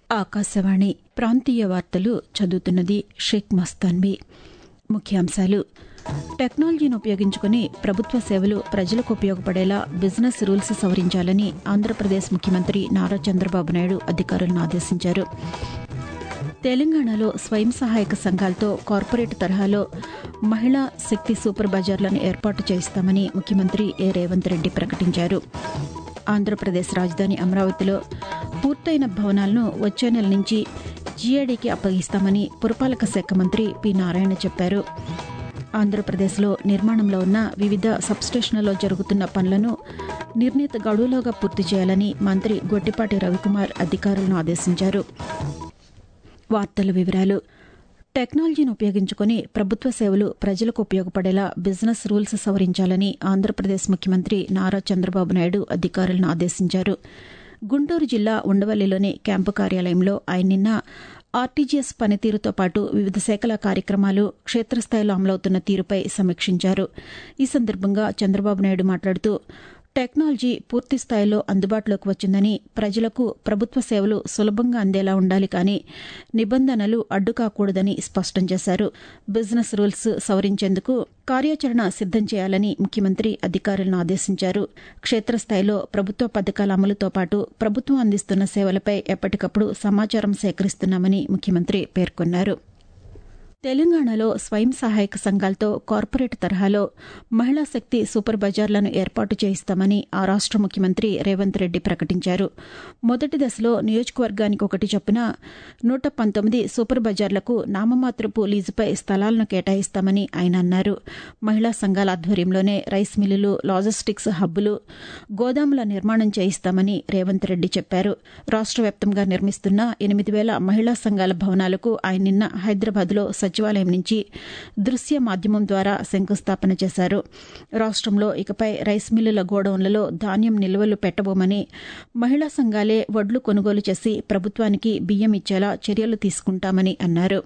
ఆకాశవాణి ప్రాంతీయ వార్తలు చదువుతున్నది షేక్ మస్తాన్బీ ముఖ్యాంశాలు టెక్నాలజీని ఉపయోగించుకుని ప్రభుత్వ సేవలు ప్రజలకు ఉపయోగపడేలా బిజినెస్ రూల్స్ సవరించాలని ఆంధ్రప్రదేశ్ ముఖ్యమంత్రి నారా చంద్రబాబు నాయుడు అధికారులను ఆదేశించారు తెలంగాణలో స్వయం సహాయక సంఘాలతో కార్పొరేట్ తరహాలో మహిళా శక్తి సూపర్ బజార్లను ఏర్పాటు చేస్తామని ముఖ్యమంత్రి ఏ రేవంత్ రెడ్డి ప్రకటించారు ఆంధ్రప్రదేశ్ రాజధాని అమరావతిలో పూర్తయిన భవనాలను వచ్చే నెల నుంచి జీఏడీకి అప్పగిస్తామని పురపాలక శాఖ మంత్రి పి నారాయణ చెప్పారు ఆంధ్రప్రదేశ్లో నిర్మాణంలో ఉన్న వివిధ సబ్స్టేషన్లలో జరుగుతున్న పనులను నిర్ణీత గడువులోగా పూర్తి చేయాలని మంత్రి గొట్టిపాటి రవికుమార్ అధికారులను ఆదేశించారు వార్తల వివరాలు టెక్నాలజీని ఉపయోగించుకుని ప్రభుత్వ సేవలు ప్రజలకు ఉపయోగపడేలా బిజినెస్ రూల్స్ సవరించాలని ఆంధ్రప్రదేశ్ ముఖ్యమంత్రి నారా చంద్రబాబు నాయుడు అధికారులను ఆదేశించారు గుంటూరు జిల్లా ఉండవల్లిలోని క్యాంపు కార్యాలయంలో ఆయన నిన్న ఆర్టీజీఎస్ పనితీరుతో పాటు వివిధ శాఖల కార్యక్రమాలు క్షేత్రస్థాయిలో అమలవుతున్న తీరుపై సమీక్షించారు ఈ సందర్భంగా చంద్రబాబు నాయుడు మాట్లాడుతూ టెక్నాలజీ పూర్తి స్థాయిలో అందుబాటులోకి వచ్చిందని ప్రజలకు ప్రభుత్వ సేవలు సులభంగా అందేలా ఉండాలి కానీ నిబంధనలు అడ్డు కాకూడదని స్పష్టం చేశారు బిజినెస్ రూల్స్ సవరించేందుకు కార్యాచరణ సిద్దం చేయాలని ముఖ్యమంత్రి అధికారులను ఆదేశించారు క్షేత్రస్థాయిలో ప్రభుత్వ పథకాల అమలుతో పాటు ప్రభుత్వం అందిస్తున్న సేవలపై ఎప్పటికప్పుడు సమాచారం సేకరిస్తున్నామని ముఖ్యమంత్రి పేర్కొన్నారు తెలంగాణలో స్వయం సహాయక సంఘాలతో కార్పొరేట్ తరహాలో మహిళా శక్తి సూపర్ బజార్లను ఏర్పాటు చేయిస్తామని ఆ రాష్ట ముఖ్యమంత్రి రేవంత్ రెడ్డి ప్రకటించారు మొదటి దశలో నియోజకవర్గానికి ఒకటి చొప్పున నూట పంతొమ్మిది సూపర్ బజార్లకు నామమాత్రపు లీజుపై స్థలాలను కేటాయిస్తామని ఆయన అన్నారు మహిళా సంఘాల ఆధ్వర్యంలోనే రైస్ మిల్లులు లాజిస్టిక్స్ హబ్బులు గోదాముల నిర్మాణం చేయిస్తామని రేవంత్ రెడ్డి చెప్పారు రాష్ట వ్యాప్తంగా నిర్మిస్తున్న ఎనిమిది వేల మహిళా సంఘాల భవనాలకు ఆయన నిన్న హైదరాబాద్లో సచివాలయం నుంచి దృశ్య మాధ్యమం ద్వారా శంకుస్థాపన చేశారు రాష్టంలో ఇకపై రైస్ మిల్లుల గోడౌన్లలో ధాన్యం నిల్వలు పెట్టబోమని మహిళా సంఘాలే వడ్లు కొనుగోలు చేసి ప్రభుత్వానికి బియ్యం ఇచ్చేలా చర్యలు తీసుకుంటామని అన్నారు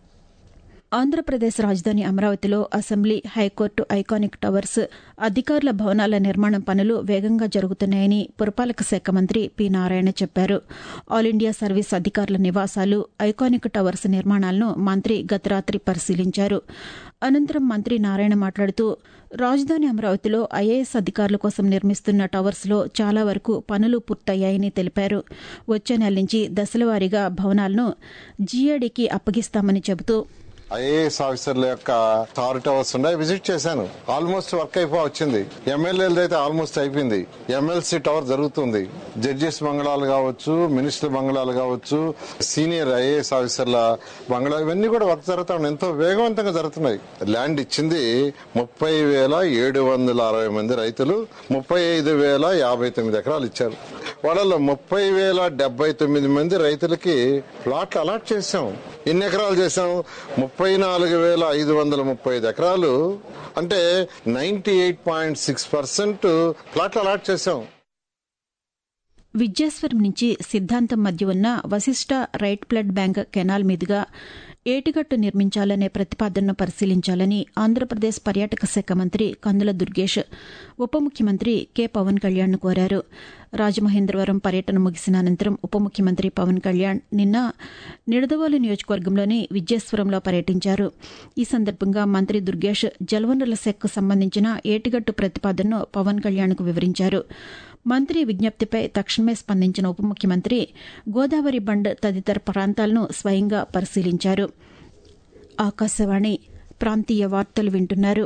ఆంధ్రప్రదేశ్ రాజధాని అమరావతిలో అసెంబ్లీ హైకోర్టు ఐకానిక్ టవర్స్ అధికారుల భవనాల నిర్మాణం పనులు వేగంగా జరుగుతున్నాయని పురపాలక శాఖ మంత్రి పి నారాయణ చెప్పారు ఆల్ ఇండియా సర్వీస్ అధికారుల నివాసాలు ఐకానిక్ టవర్స్ నిర్మాణాలను మంత్రి గత రాత్రి పరిశీలించారు అనంతరం మంత్రి నారాయణ మాట్లాడుతూ రాజధాని అమరావతిలో ఐఏఎస్ అధికారుల కోసం నిర్మిస్తున్న టవర్స్లో చాలా వరకు పనులు పూర్తయ్యాయని తెలిపారు వచ్చే నెల నుంచి దశలవారీగా భవనాలను జీఏడీకి అప్పగిస్తామని చెబుతూ ఐఏఎస్ ఆఫీసర్ల యొక్క టార్ టవర్స్ ఉన్నాయి విజిట్ చేశాను ఆల్మోస్ట్ వర్క్ అయిపో వచ్చింది ఎమ్మెల్యేలది అయితే ఆల్మోస్ట్ అయిపోయింది ఎమ్మెల్సీ టవర్ జరుగుతుంది జడ్జెస్ బంగళాలు కావచ్చు మినిస్టర్ బంగళాలు కావచ్చు సీనియర్ ఐఏఎస్ ఆఫీసర్ల బంగళా ఇవన్నీ కూడా వర్క్ జరుగుతా ఉన్నాయి ఎంతో వేగవంతంగా జరుగుతున్నాయి ల్యాండ్ ఇచ్చింది ముప్పై వేల ఏడు వందల అరవై మంది రైతులు ముప్పై ఐదు వేల యాభై తొమ్మిది ఎకరాలు ఇచ్చారు వాళ్ళలో ముప్పై వేల డెబ్బై తొమ్మిది మంది రైతులకి ప్లాట్లు అలాట్ చేశాం ఎన్ని ఎకరాలు చేశాం ముప్పై నాలుగు వేల ఐదు వందల ముప్పై ఐదు ఎకరాలు అంటే ninety eight point six percent ప్లాట్లు అలాట్ చేశాం విద్యాస్వరం నుంచి సిద్ధాంతం మధ్య ఉన్న వశిష్ట రైట్ బ్లడ్ బ్యాంక్ కెనాల్ మీదుగా ఏటిగట్టు నిర్మించాలనే ప్రతిపాదనను పరిశీలించాలని ఆంధ్రప్రదేశ్ పర్యాటక శాఖ మంత్రి కందుల దుర్గేష్ ఉప ముఖ్యమంత్రి కె పవన్ కళ్యాణ్ కోరారు రాజమహేంద్రవరం పర్యటన ముగిసిన అనంతరం ఉప ముఖ్యమంత్రి పవన్ కళ్యాణ్ నిన్న నిడదవోలు నియోజకవర్గంలోని విద్యేశ్వరంలో పర్యటించారు ఈ సందర్భంగా మంత్రి దుర్గేష్ జలవనరుల శాఖకు సంబంధించిన ఏటిగట్టు ప్రతిపాదనను పవన్ కళ్యాణ్కు వివరించారు మంత్రి విజ్ఞప్తిపై తక్షణమే స్పందించిన ఉప ముఖ్యమంత్రి గోదావరి బండ్ తదితర ప్రాంతాలను స్వయంగా పరిశీలించారు ఆకాశవాణి ప్రాంతీయ వార్తలు వింటున్నారు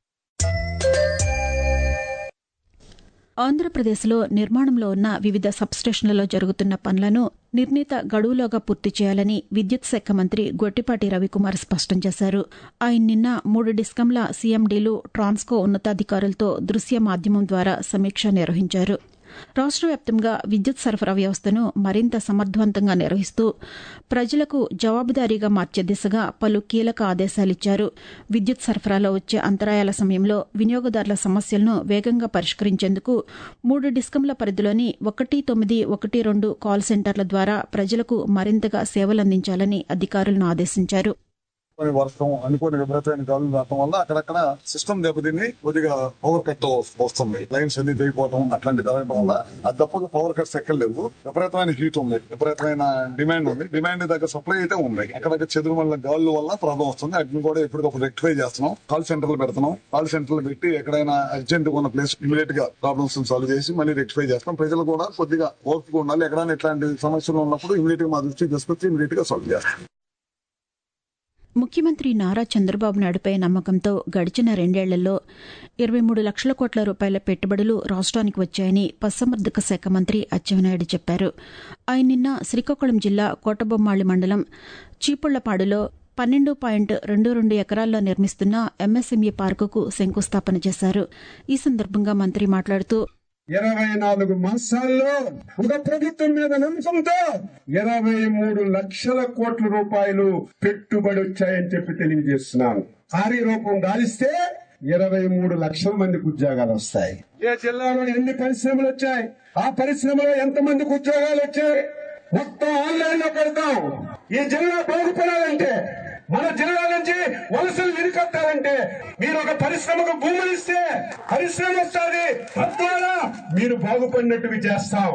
ఆంధ్రప్రదేశ్లో నిర్మాణంలో ఉన్న వివిధ సబ్స్టేషన్లలో జరుగుతున్న పనులను నిర్ణీత గడువులోగా పూర్తి చేయాలని విద్యుత్ శాఖ మంత్రి గొట్టిపాటి రవికుమార్ స్పష్టం చేశారు ఆయన నిన్న మూడు డిస్కంల సీఎండీలు ట్రాన్స్కో ఉన్నతాధికారులతో దృశ్య మాధ్యమం ద్వారా సమీక్ష నిర్వహించారు రాష్ట్ర వ్యాప్తంగా విద్యుత్ సరఫరా వ్యవస్థను మరింత సమర్థవంతంగా నిర్వహిస్తూ ప్రజలకు జవాబుదారీగా మార్చే దిశగా పలు కీలక ఆదేశాలిచ్చారు విద్యుత్ సరఫరాలో వచ్చే అంతరాయాల సమయంలో వినియోగదారుల సమస్యలను వేగంగా పరిష్కరించేందుకు మూడు డిస్కంల పరిధిలోని ఒకటి తొమ్మిది ఒకటి రెండు కాల్ సెంటర్ల ద్వారా ప్రజలకు మరింతగా సేవలందించాలని అధికారులను ఆదేశించారు అనుకోని వర్షం అనుకోని విపరీతమైన గాలులు రావడం వల్ల అక్కడక్కడ సిస్టమ్ దెబ్బతిని కొద్దిగా పవర్ కట్ వస్తుంది లైన్స్ అన్ని తెగిపోవడం అట్లాంటి జరగడం వల్ల అది తప్పక పవర్ కట్స్ ఎక్కలేవు విపరీతమైన హీట్ ఉంది విపరీతమైన డిమాండ్ ఉంది డిమాండ్ దగ్గర సప్లై అయితే ఉంది అక్కడక్కడ చెదురు వల్ల గాలు వల్ల ప్రాబ్లం వస్తుంది వాటిని కూడా ఎప్పటికప్పుడు రెక్టిఫై చేస్తున్నాం కాల్ సెంటర్లు పెడుతున్నాం కాల్ సెంటర్లు పెట్టి ఎక్కడైనా అర్జెంట్ ఉన్న ప్లేస్ ఇమీడియట్ గా ప్రాబ్లమ్స్ సాల్వ్ చేసి మళ్ళీ రెక్టిఫై చేస్తాం ప్రజలు కూడా కొద్దిగా ఓర్పుగా ఉండాలి ఎక్కడైనా ఇట్లాంటి సమస్యలు ఉన్నప్పుడు ఇమీడియట్ గా మా దృష్టికి తీసుకొచ్చి ఇమీడియట్ గా సాల్వ్ చేస్తాం ముఖ్యమంత్రి నారా చంద్రబాబు నాయుడుపై నమ్మకంతో గడిచిన రెండేళ్లలో ఇరవై మూడు లక్షల కోట్ల రూపాయల పెట్టుబడులు రాష్ట్రానికి వచ్చాయని పశుసంవర్ధక శాఖ మంత్రి అచ్చెన్నాయుడు చెప్పారు ఆయన నిన్న శ్రీకాకుళం జిల్లా కోటబొమ్మాళి మండలం చీపుళ్లపాడులో పన్నెండు పాయింట్ రెండు రెండు ఎకరాల్లో నిర్మిస్తున్న ఎంఎస్ఎంఈ పార్కుకు శంకుస్థాపన చేశారు ఈ సందర్భంగా మంత్రి మాట్లాడుతూ ఇరవై నాలుగు మాసాల్లో ఒక ప్రభుత్వం మీద నమ్మకంతో ఇరవై మూడు లక్షల కోట్ల రూపాయలు పెట్టుబడి వచ్చాయని చెప్పి తెలియజేస్తున్నాను కార్యరూపం దాలిస్తే ఇరవై మూడు లక్షల మందికి ఉద్యోగాలు వస్తాయి ఏ జిల్లాలో ఎన్ని పరిశ్రమలు వచ్చాయి ఆ పరిశ్రమలో ఎంత మందికి ఉద్యోగాలు వచ్చాయి మొత్తం ఆన్లైన్ లో పెడతాం ఈ జిల్లా బాగుపడాలంటే మన జిల్లా నుంచి వలసలు వెనుకొత్తారంటే మీరు ఒక పరిశ్రమకు భూములు ఇస్తే పరిశ్రమ వస్తుంది తద్వారా మీరు బాగుపడినట్టుగా చేస్తాం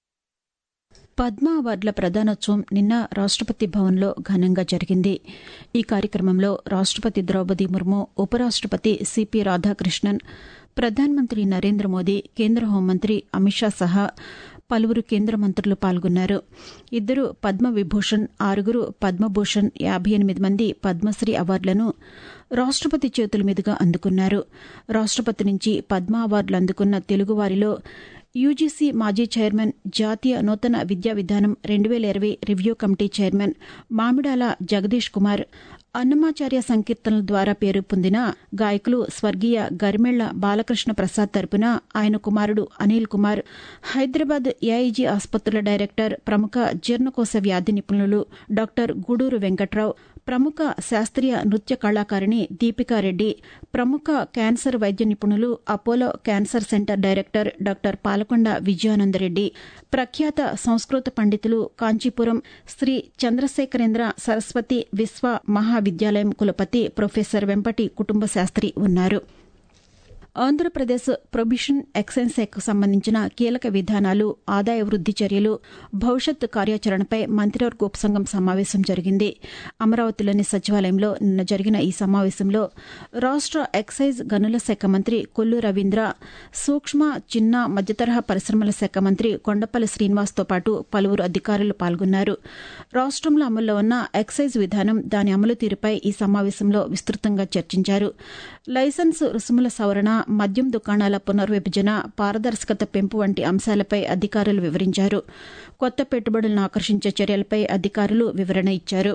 పద్మ అవార్డుల ప్రదానోత్సవం నిన్న రాష్టపతి భవన్లో ఘనంగా జరిగింది ఈ కార్యక్రమంలో రాష్టపతి ద్రౌపది ముర్ము ఉపరాష్టపతి సిపి రాధాకృష్ణన్ ప్రధానమంత్రి నరేంద్ర మోదీ కేంద్ర హోంమంత్రి అమిత్ షా సహా పలువురు కేంద్ర మంత్రులు పాల్గొన్నారు ఇద్దరు పద్మ విభూషణ్ ఆరుగురు పద్మభూషణ్ యాభై ఎనిమిది మంది పద్మశ్రీ అవార్డులను రాష్టపతి చేతుల మీదుగా అందుకున్నారు రాష్టపతి నుంచి పద్మ అవార్డులు అందుకున్న తెలుగువారిలో యూజీసీ మాజీ చైర్మన్ జాతీయ నూతన విద్యా విధానం రెండు వేల ఇరవై review committee chairman Mamidala Jagadish Kumar Annamacharya సంకీర్తనల ద్వారా పేరు పొందిన గాయకులు స్వర్గీయ గరిమెళ్ల బాలకృష్ణ ప్రసాద్ తరపున ఆయన కుమారుడు అనిల్ కుమార్ హైదరాబాద్ ఏఐజీ ఆసుపత్రుల డైరెక్టర్ ప్రముఖ జీర్ణకోశ వ్యాధి నిపుణులు డాక్టర్ గూడూరు వెంకట్రావు ప్రముఖ శాస్త్రీయ నృత్య కళాకారిణి దీపికారెడ్డి ప్రముఖ క్యాన్సర్ వైద్య నిపుణులు Apollo cancer centre director doctor Palakonda Vijayanandareddy ప్రఖ్యాత సంస్కృత పండితులు కాంచీపురం శ్రీ చంద్రశేఖరేంద్ర సరస్వతి విశ్వ మహావిద్యాలయం కులపతి ప్రొఫెసర్ వెంపటి కుటుంబ శాస్త్రి ఉన్నారు ఆంధ్రప్రదేశ్ ప్రొబిషన్ ఎక్సైజ్ శాఖకు సంబంధించిన కీలక విధానాలు ఆదాయ వృద్ది చర్యలు భవిష్యత్ కార్యాచరణపై మంత్రివర్గ ఉపసంఘం సమావేశం జరిగింది అమరావతిలోని సచివాలయంలో నిన్న జరిగిన ఈ సమావేశంలో రాష్ట ఎక్సైజ్ గనుల శాఖ మంత్రి కొల్లు రవీంద్ర సూక్ష్మ చిన్న మధ్యతరహా పరిశ్రమల శాఖ మంత్రి కొండపల్లి శ్రీనివాస్తో పాటు పలువురు అధికారులు పాల్గొన్నారు రాష్టంలో అమల్లో ఉన్న ఎక్సైజ్ విధానం దాని అమలు తీరుపై ఈ సమావేశంలో విస్తృతంగా చర్చించారు లైసెన్స్ రుసుముల సవరణ మద్యం దుకాణాల పునర్విభజన పారదర్శకత పెంపు వంటి అంశాలపై అధికారులు వివరించారు కొత్త పెట్టుబడులను ఆకర్షించే చర్యలపై అధికారులు వివరణ ఇచ్చారు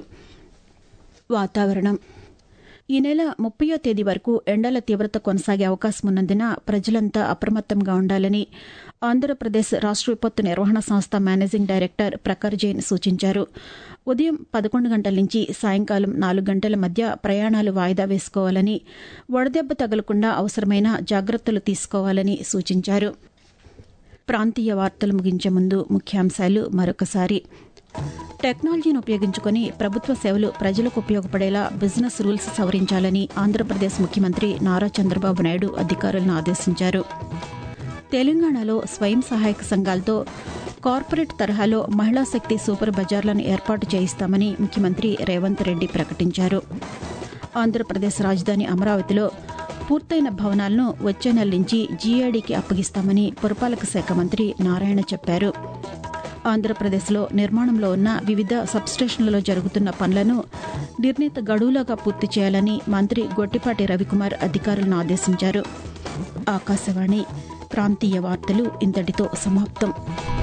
వాతావరణం ఈ నెల ముప్పయో తేదీ వరకు ఎండల తీవ్రత కొనసాగే అవకాశం ఉన్నందున ప్రజలంతా అప్రమత్తంగా ఉండాలని ఆంధ్రప్రదేశ్ రాష్ట విపత్తు నిర్వహణ సంస్థ మేనేజింగ్ డైరెక్టర్ ప్రఖర్ జైన్ సూచించారు ఉదయం పదకొండు గంటల నుంచి సాయంకాలం నాలుగు గంటల మధ్య ప్రయాణాలు వాయిదా వేసుకోవాలని వడదెబ్బ తగలకుండా అవసరమైన జాగ్రత్తలు తీసుకోవాలని సూచించారు ప్రాంతీయ వార్తలు ముగించే ముందు ముఖ్యాంశాలు మరొకసారి టెక్నాలజీని ఉపయోగించుకుని ప్రభుత్వ సేవలు ప్రజలకు ఉపయోగపడేలా బిజినెస్ రూల్స్ సవరించాలని ఆంధ్రప్రదేశ్ ముఖ్యమంత్రి నారా చంద్రబాబు నాయుడు అధికారులను ఆదేశించారు తెలంగాణలో స్వయం సహాయక సంఘాలతో కార్పొరేట్ తరహాలో మహిళా శక్తి సూపర్ బజార్లను ఏర్పాటు చేయిస్తామని ముఖ్యమంత్రి రేవంత్ రెడ్డి ప్రకటించారు ఆంధ్రప్రదేశ్ రాజధాని అమరావతిలో పూర్తయిన భవనాలను వచ్చే నెల నుంచి జీఏడీకి అప్పగిస్తామని పురపాలక శాఖ మంత్రి నారాయణ చెప్పారు ఆంధ్రప్రదేశ్లో నిర్మాణంలో ఉన్న వివిధ సబ్స్టేషన్లలో జరుగుతున్న పనులను నిర్ణీత గడువులోగా పూర్తి చేయాలని మంత్రి గొట్టిపాటి రవికుమార్ అధికారులను ఆదేశించారు ఆకాశవాణి ప్రాంతీయ వార్తలు ఇంతటితో సమాప్తం